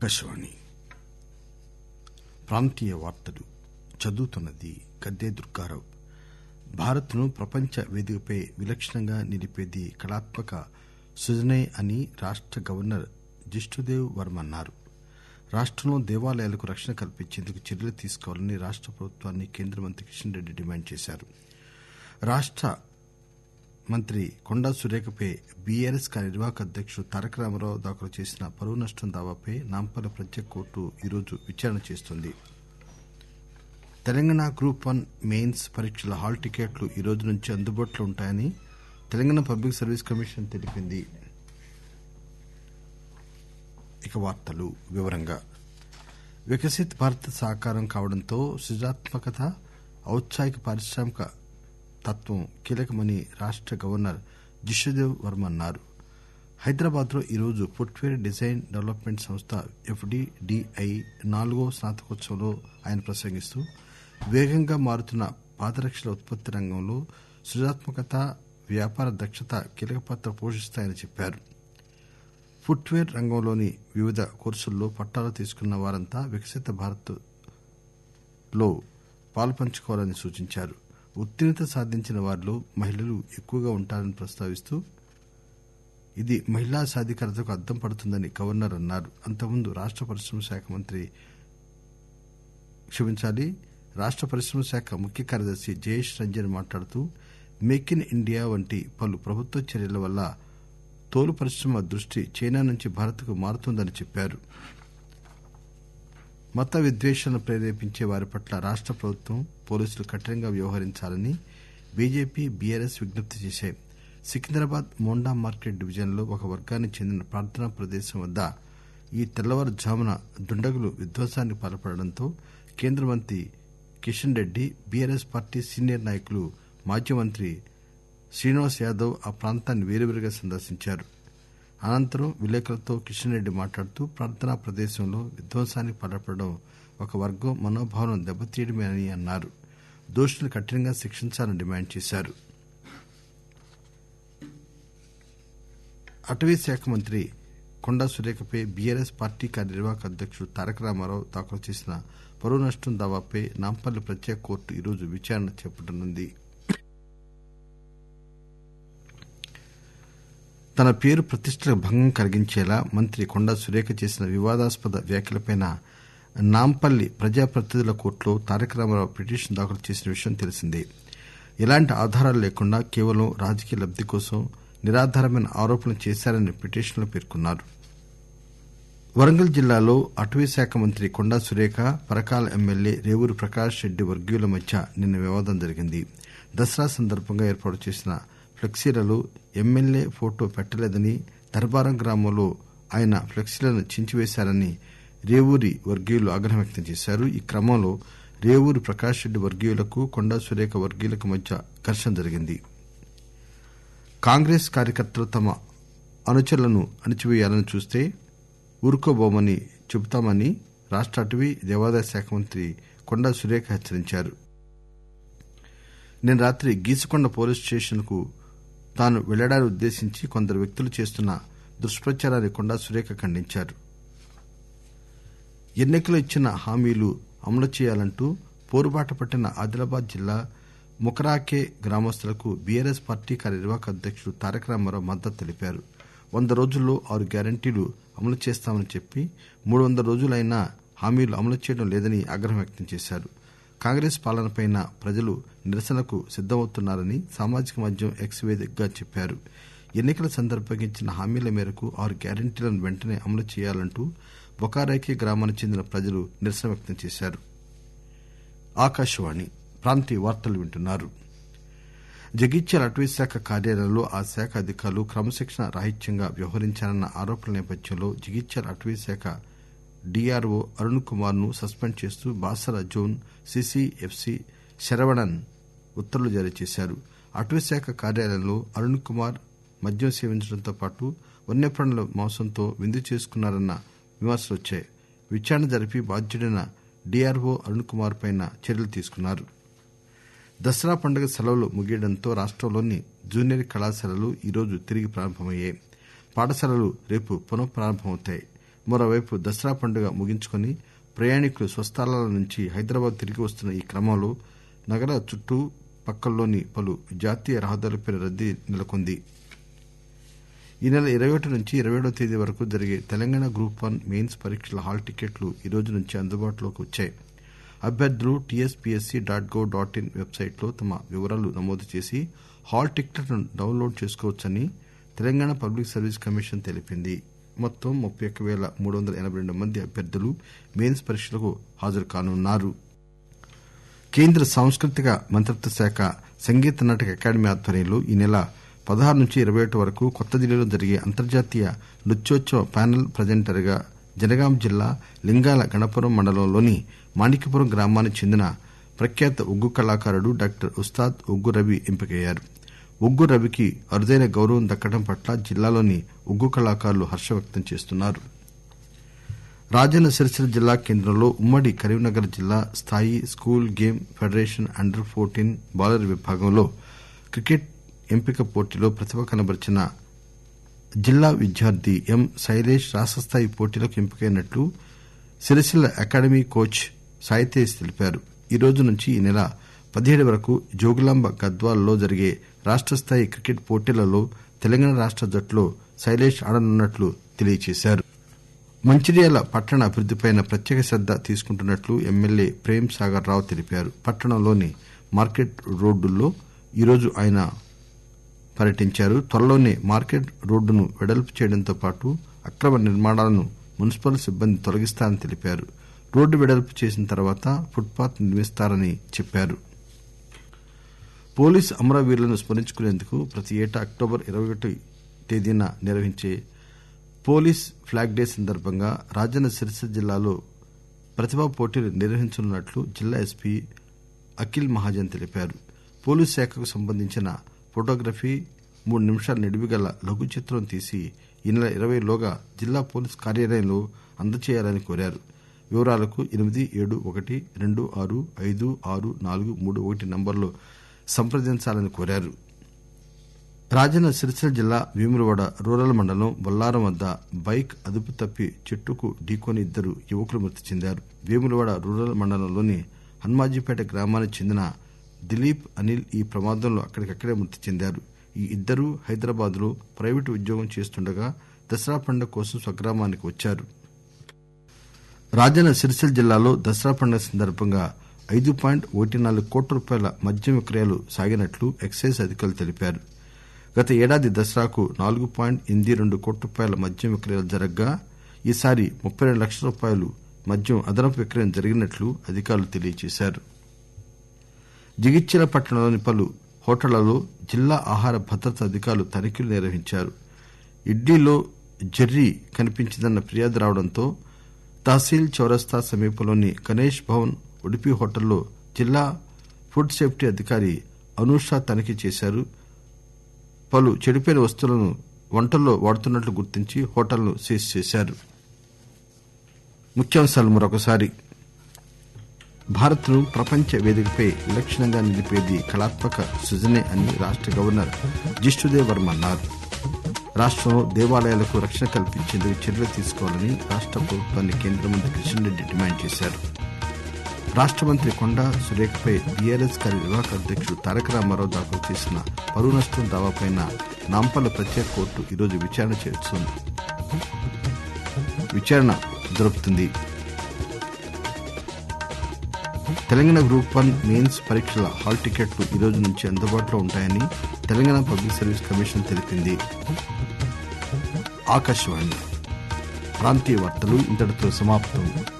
ఆకాశవాణి ప్రాంతీయ వార్తలు చదువుతున్నది గద్దే దుర్గారావు భారత్ ను ప్రపంచ వేదికపై విలక్షణంగా నిలిపేది కళాత్మక సృజనే అని రాష్ట గవర్నర్ జిష్ణుదేవ్ వర్మ అన్నారు రాష్టంలో దేవాలయాలకు రక్షణ కల్పించేందుకు చర్యలు తీసుకోవాలని రాష్ట ప్రభుత్వాన్ని కేంద్ర మంత్రి కిషన్ రెడ్డి డిమాండ్ చేశారు రాష్ట మంత్రి కొండా సురేఖపై బీఆర్ఎస్ కార్యనిర్వాహక అధ్యకుడు తారక రామారావు దాఖలు చేసిన పరువు నష్టం దావాపై నాంపల్లి ప్రత్యేక కోర్టు ఈరోజు విచారణ చేస్తుంది తెలంగాణ గ్రూప్ వన్ మెయిన్స్ పరీక్షల హాల్ టికెట్లు ఈ రోజు నుంచి అందుబాటులో ఉంటాయని తెలంగాణ పబ్లిక్ సర్వీస్ కమిషన్ తెలిపింది ఇక వార్తలు వివరంగా వికసిత్ భారత్ సాకారం కావడంతో సృజనాత్మకత ఔత్సాహిక పారిశ్రామిక తత్వం కీలకమని రాష్ట గవర్నర్ జిష్ణుదేవ్ వర్మ అన్నారు హైదరాబాద్ లో ఈరోజు ఫుట్వేర్ డిజైన్ డెవలప్మెంట్ సంస్థ ఎఫ్డిడిఐ నాలుగో స్నాతకోత్సవంలో ఆయన ప్రసంగిస్తూ వేగంగా మారుతున్న పాదరక్షల ఉత్పత్తి రంగంలో సృజనాత్మకత వ్యాపార దక్షత కీలక పాత్ర పోషిస్తాయని చెప్పారు ఫుట్వేర్ రంగంలోని వివిధ కోర్సుల్లో పట్టాలు తీసుకున్న వారంతా వికసిత భారత్ లో పాలుపంచుకోవాలని సూచించారు ఉత్తీర్ణత సాధించిన వారిలో మహిళలు ఎక్కువగా ఉంటారని ప్రస్తావిస్తూ ఇది మహిళా సాధికారతకు అద్దం పడుతుందని గవర్నర్ అన్నారు అంతకుముందు రాష్ట పరిశ్రమల శాఖ మంత్రి క్షమించాలి రాష్ట పరిశ్రమల శాఖ ముఖ్య కార్యదర్శి జయేష్ రంజన్ మాట్లాడుతూ మేక్ ఇన్ ఇండియా వంటి పలు ప్రభుత్వ చర్యల వల్ల తోలు పరిశ్రమ దృష్టి చైనా నుంచి భారత్ కు మారుతోందని చెప్పారు మత విద్వేషాలను ప్రేరేపించే వారి పట్ల రాష్ట ప్రభుత్వం పోలీసులు కఠినంగా వ్యవహరించాలని బీజేపీ బీఆర్ఎస్ విజ్ఞప్తి చేశాయి సికింద్రాబాద్ మోండా మార్కెట్ డివిజన్ లో ఒక వర్గానికి చెందిన ప్రార్థనా ప్రదేశం వద్ద ఈ తెల్లవారుఝామున దుండగులు విధ్వంసానికి పాల్పడడంతో కేంద్ర మంత్రి Kishan Reddy BRS party senior నాయకులు మాజీ మంత్రి శ్రీనివాస్ యాదవ్ ఆ ప్రాంతాన్ని వేరువేరుగా సందర్శించారు అనంతరం విలేకరులతో కిషన్ రెడ్డి మాట్లాడుతూ ప్రార్థనా ప్రదేశంలో విధ్వంసానికి పాల్పడడం ఒక వర్గం మనోభావాలను దెబ్బతీయడమేనని అన్నారు దోషులను కఠినంగా శిక్షించాలని డిమాండ్ చేశారు అటవీ శాఖ మంత్రి కొండా సురేఖపై బీఆర్ఎస్ పార్టీ కార్యనిర్వాహక అధ్యకుడు తారక రామారావు దాఖలు చేసిన పరువు నష్టం దావాపై నాంపల్లి ప్రత్యేక కోర్టు ఈరోజు విచారణ చేపట్టనుంది తన పేరు ప్రతిష్టలకు భంగం కలిగించేలా మంత్రి కొండా సురేఖ చేసిన వివాదాస్పద వ్యాఖ్యలపై నాంపల్లి ప్రజాప్రతినిధుల కోర్టులో తారక రామారావు పిటిషన్ దాఖలు చేసిన విషయం తెలిసిందే ఎలాంటి ఆధారాలు లేకుండా కేవలం రాజకీయ లబ్ది కోసం నిరాధారమైన ఆరోపణలు చేశారని పిటిషన్లో పేర్కొన్నారు వరంగల్ జిల్లాలో అటవీ శాఖ మంత్రి కొండా సురేఖ పరకాల ఎమ్మెల్యే రేవూరి ప్రకాష్ రెడ్డి వర్గీయుల మధ్య నిన్న వివాదం జరిగింది దసరా సందర్భంగా ఏర్పాటు చేసిన ఫ్లెక్సీలలో ఎమ్మెల్యే ఫోటో పెట్టలేదని దర్బారం గ్రామంలో ఆయన ఫ్లెక్సీలను చించివేశారని రేవూరి వర్గీయులు ఆగ్రహం వ్యక్తం చేశారు ఈ క్రమంలో రేవూరి ప్రకాష్ రెడ్డి వర్గీయులకు కొండా సురేఖ వర్గీయులకు మధ్య ఘర్షణ జరిగింది కాంగ్రెస్ కార్యకర్తలు తమ అనుచరులను అణిచివేయాలని చూస్తే ఊరుకోబోమని చెబుతామని రాష్ట అటవీ దేవాదాయ శాఖ మంత్రి కొండా సురేఖ హెచ్చరించారు నిన్న రాత్రి గీసుకొండ పోలీస్ స్టేషన్ కు తాను వెళ్లడాన్ని ఉద్దేశించి కొందరు వ్యక్తులు చేస్తున్న దుష్ప్రచారాన్ని కొండా సురేఖ ఖండించారు ఎన్నికల్లో ఇచ్చిన హామీలు అమలు చేయాలంటూ పోరుబాట పట్టిన ఆదిలాబాద్ జిల్లా ముకరాకే గ్రామస్తులకు బీఆర్ఎస్ పార్టీ కార్యనిర్వాహక అధ్యకుడు తారక రామారావు మద్దతు తెలిపారు వంద రోజుల్లో ఆరు గ్యారంటీలు అమలు చేస్తామని చెప్పి మూడు వందల రోజులైనా హామీలు అమలు చేయడం లేదని ఆగ్రహం వ్యక్తం చేశారు కాంగ్రెస్ పాలనపై ప్రజలు నిరసనకు సిద్దమవుతున్నారని సామాజిక మాధ్యమం ఎక్స్ వేదికగా చెప్పారు ఎన్నికల సందర్భంగా ఇచ్చిన హామీల మేరకు ఆరు గ్యారంటీలను వెంటనే అమలు చేయాలంటూ బొకారైకే గ్రామానికి చెందిన ప్రజలు నిరసన వ్యక్తం చేశారు ఆకాశవాణి ప్రాంతీయ వార్తలు వింటున్నారు జగిత్యాల అటవీ శాఖ కార్యాలయంలో ఆ శాఖ అధికారులు క్రమశిక్షణ రాహిత్యంగా వ్యవహరించారన్న ఆరోపణల నేపథ్యంలో జగిత్యాల అటవీ శాఖ డీఆర్ఓ అరుణ్ కుమార్ ను సస్పెండ్ చేస్తూ బాసర జోన్ సిసిఎఫ్సి శరవణన్ ఉత్తర్వులు జారీ చేశారు అటవీ శాఖ కార్యాలయంలో అరుణ్ కుమార్ మద్యం సేవించడంతో పాటు వన్యప్రాణుల మాంసంతో విందు చేసుకున్నారన్న విమర్శలు వచ్చాయి విచారణ జరిపి బాధ్యుడైన డీఆర్ఓ అరుణ్ కుమార్ పై చర్యలు తీసుకున్నారు దసరా పండుగ సెలవులు ముగియడంతో రాష్టంలోని జూనియర్ కళాశాలలు ఈరోజు తిరిగి ప్రారంభమయ్యాయి పాఠశాలలు రేపు పునః ప్రారంభమవుతాయి మరోవైపు దసరా పండుగ ముగించుకుని ప్రయాణికులు స్వస్థలాల నుంచి హైదరాబాద్ తిరిగి వస్తున్న ఈ క్రమంలో నగర చుట్టూ పక్కల్లోని పలు జాతీయ రహదారులపై రద్దీ నెలకొంది ఈ నెల ఇరవై ఒకటి నుంచి ఇరవై ఏడవ తేదీ వరకు జరిగే తెలంగాణ గ్రూప్ వన్ మెయిన్స్ పరీక్షల హాల్ టికెట్లు ఈ రోజు నుంచి అందుబాటులోకి వచ్చాయి అభ్యర్థులు TSPSC dot gov dot in వెబ్సైట్లో తమ వివరాలు నమోదు చేసి హాల్ టికెట్లను డౌన్లోడ్ చేసుకోవచ్చని తెలంగాణ పబ్లిక్ సర్వీస్ కమిషన్ తెలిపింది మొత్తం ముప్పై ఒక్క పేల మూడు వందల ఎనబై రెండు మంది అభ్యర్థులు మెయిన్స్ పరీక్షలకు హాజరు కానున్నారు కేంద్ర సాంస్కృతిక మంత్రిత్వ శాఖ సంగీత నాటక అకాడమీ ఆధ్వర్యంలో ఈ నెల పదహారు నుంచి ఇరవై ఒకటి వరకు కొత్త ఢిల్లీలో జరిగే అంతర్జాతీయ నృత్యోత్సవ ప్యానెల్ ప్రజెంటర్ గా జనగాం జిల్లా లింగాల గణపురం మండలంలోని మాణిక్యపురం గ్రామానికి చెందిన ప్రఖ్యాత ఒగ్గు కళాకారుడు డాక్టర్ ఉస్తాద్ ఒగ్గు రవి ఎంపికయ్యారు ఒగ్గు రవికి అరుదైన గౌరవం దక్కడం పట్ల జిల్లాలోని ఒగ్గు కళాకారులు హర్షం వ్యక్తం చేస్తున్నారు రాజన్న సిరిసిల్ల జిల్లా కేంద్రంలో ఉమ్మడి కరీంనగర్ జిల్లా స్థాయి school game federation under fourteen బాలర్ విభాగంలో క్రికెట్ ఎంపిక పోటీలో ప్రతిభ కనబరిచిన జిల్లా విద్యార్థి ఎం శైలేష్ రాష్ట స్థాయి పోటీలకు ఎంపికైనట్లు సిరిసిల్ల అకాడమీ కోచ్ సాయితేజ్ తెలిపారు ఈ రోజు నుంచి ఈ నెల పదిహేడు వరకు జోగులాంబ గద్వాల్ లో జరిగే రాష్ట స్థాయి క్రికెట్ పోటీలలో తెలంగాణ రాష్ట జట్టులో శైలేష్ ఆడనున్నట్లు తెలియజేశారు మంచిర్యాల పట్టణ అభివృద్దిపై ప్రత్యేక శ్రద్ద తీసుకుంటున్నట్లు ఎమ్మెల్యే ప్రేమ్ సాగర్ రావు తెలిపారు పట్టణంలోని మార్కెట్ రోడ్డుల్లో ఈరోజు ఆయన పర్యటించారు త్వరలోనే మార్కెట్ రోడ్డును వెడల్పు చేయడంతో పాటు అక్రమ నిర్మాణాలను మున్సిపల్ సిబ్బంది తొలగిస్తారని తెలిపారు రోడ్డు వెడల్పు చేసిన తర్వాత ఫుట్ పాత్ నిర్మిస్తారని చెప్పారు పోలీసు అమరవీరులను స్మరించుకునేందుకు ప్రతి ఏటా అక్టోబర్ ఇరవై ఒకటి తేదీన నిర్వహించే పోలీస్ ఫ్లాగ్ డే సందర్భంగా రాజన్న సిరిసిల్ల జిల్లాలో ప్రతిభా పోటీలు నిర్వహించనున్నట్లు జిల్లా ఎస్పీ అఖిల్ మహాజన్ తెలిపారు పోలీస్ శాఖకు సంబంధించిన ఫోటోగ్రఫీ మూడు నిమిషాల నిడివిగల లఘు చిత్రం తీసి ఈ నెల ఇరవై లోగా జిల్లా పోలీస్ కార్యాలయంలో అందజేయాలని కోరారు వివరాలకు ఎనిమిది ఏడు ఒకటి రెండు ఆరు ఐదు ఆరు నాలుగు మూడు ఒకటి నంబర్లో సంప్రదించాలని కోరారు రాజన్న సిరిసిల్ల జిల్లా వేములవాడ రూరల్ మండలం బొల్లారం వద్ద బైక్ అదుపు తప్పి చెట్టుకు ఢీకొని ఇద్దరు యువకులు మృతి చెందారు వేములవాడ రూరల్ మండలంలోని హన్మాజీపేట గ్రామానికి చెందిన దిలీప్ అనిల్ ఈ ప్రమాదంలో అక్కడికక్కడే మృతి చెందారు ఈ ఇద్దరూ హైదరాబాద్ లో ప్రైవేటు ఉద్యోగం చేస్తుండగా దసరా పండుగ కోసం స్వగ్రామానికి వచ్చారు రాజన్న సిరిసిల్ల జిల్లాలో దసరా పండుగ సందర్భంగా ఐదు పాయింట్ ఒకటి నాలుగు కోట్ల రూపాయల మద్యం విక్రయాలు సాగినట్లు ఎక్సైజ్ అధికారులు తెలిపారు గత ఏడాది దసరాకు నాలుగు పాయింట్ ఎనిమిది రెండు కోట్ల రూపాయల మద్యం విక్రయాలు జరగ్గా ఈసారి ముప్పై రెండు లక్షల రూపాయలు మద్యం అదనపు విక్రయం జరిగినట్లు అధికారులు తెలియజేశారు జగిత్యాల పట్టణంలోని పలు హోటళ్లలో జిల్లా ఆహార భద్రతా అధికారులు తనిఖీలు నిర్వహించారు ఇడ్లీలో జెర్రీ కనిపించిందన్న ఫిర్యాదు రావడంతో తహసీల్ చౌరస్తా సమీపంలోని గణేష్ భవన్ ఉడిపి హోటల్లో జిల్లా ఫుడ్ సేఫ్టీ అధికారి అనూష తనిఖీ చేశారు పలు చెడిపోయిన వస్తువులను వంటల్లో వాడుతున్నట్లు గుర్తించి హోటల్ను సీజ్ చేశారు ముఖ్యాంశాలు మరొకసారి భారత్ ను ప్రపంచ వేదికపై విలక్షణంగా నిలిపేది కళాత్మక సృజనే అని రాష్ట గవర్నర్ జిష్ణుదేవ్ వర్మ అన్నారు రాష్టంలో దేవాలయాలకు రక్షణ కల్పించేందుకు చర్యలు తీసుకోవాలని రాష్ట ప్రభుత్వాన్ని కేంద్ర మంత్రి కిషన్ రెడ్డి డిమాండ్ చేశారు రాష్ట మంత్రి కొండా సురేఖపై బీఆర్ఎస్ కార్యనిర్వాహక అధ్యక్షుడు తారక రామారావు దాఖలు చేసిన పరువు నష్టం దావాపై నాంపల్లి ప్రత్యేక కోర్టు ఈరోజు విచారణ చేస్తుంది విచారణ జరుపుతుంది తెలంగాణ గ్రూప్ వన్ మెయిన్స్ పరీక్షల హాల్ టికెట్లు ఈ రోజు నుంచి అందుబాటులో ఉంటాయని తెలంగాణ పబ్లిక్ సర్వీస్ కమిషన్ తెలిపింది ఆకాశవాణి ప్రాంతీయ వార్తలు ఇంతటితో సమాప్తం